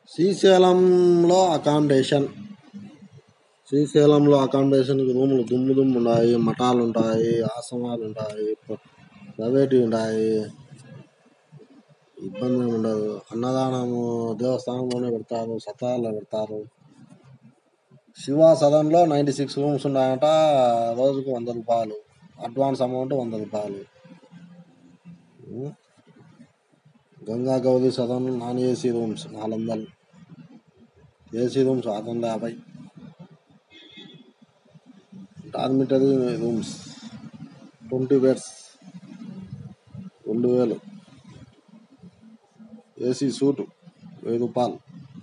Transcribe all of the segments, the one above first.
శ్రీశైలంలో అకామిడేషన్ శ్రీశైలంలో అకామిడేషన్కి రూములు దుమ్ము దుమ్ము ఉన్నాయి మఠాలు ఉంటాయి ఆశ్రమాలు ఉంటాయి ప్రైవేట్వి ఉంటాయి ఇబ్బంది ఏమి ఉండదు అన్నదానము దేవస్థానంలోనే పెడతారు సత్రాల్లో పెడతారు శివ సదన్లో నైంటీ సిక్స్ రూమ్స్ ఉన్నాయంట రోజుకు వంద రూపాయలు అడ్వాన్స్ అమౌంట్ వంద రూపాయలు ఉం. Ganga Gauri Sadan non AC rooms నాలుగు వందలు ఏసీ రూమ్స్ ఆరు వందల యాభై డార్మిటరీ రూమ్స్ ట్వంటీ బెడ్స్ రెండు వేలు ఏసీ సూటు వెయ్యి రూపాయలు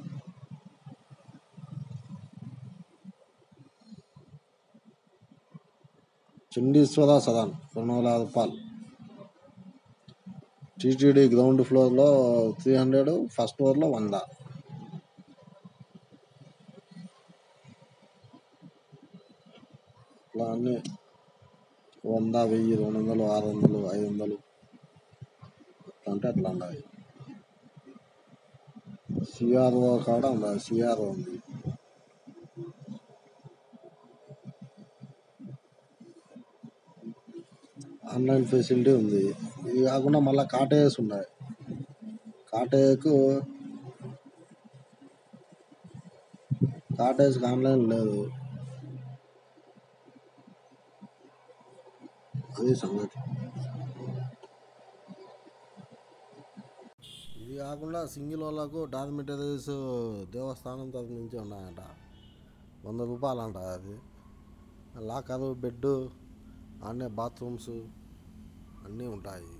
చండీశ్వర సదన్ రెండు వందల యాభై రూపాయలు టీటీడీ గ్రౌండ్ ఫ్లోర్లో త్రీ హండ్రెడ్ ఫస్ట్ ఫ్లోర్లో వంద ఇట్లా అన్నీ వంద వెయ్యి రెండు వందలు ఆరు వందలు ఐదు వందలు ఎట్లా అంటే అట్లా ఉన్నాయి సిఆర్ఓ కాడ ఉంది సిఆర్ఓ ఉంది ఆన్లైన్ ఫెసిలిటీ ఉంది ఇది కాకుండా మళ్ళీ కాటేజెస్ ఉన్నాయి కాటేజ్కు కాటేజ్కి ఆన్లైన్ లేదు అది సంగతి ఇది కాకుండా సింగిల్ వాళ్ళకు డార్మిటరీస్ దేవస్థానం తరఫు నుంచి ఉన్నాయంట వంద రూపాయలు అంట అది లాకరు బెడ్ అన్నీ బాత్రూమ్స్ అన్నీ ఉంటాయి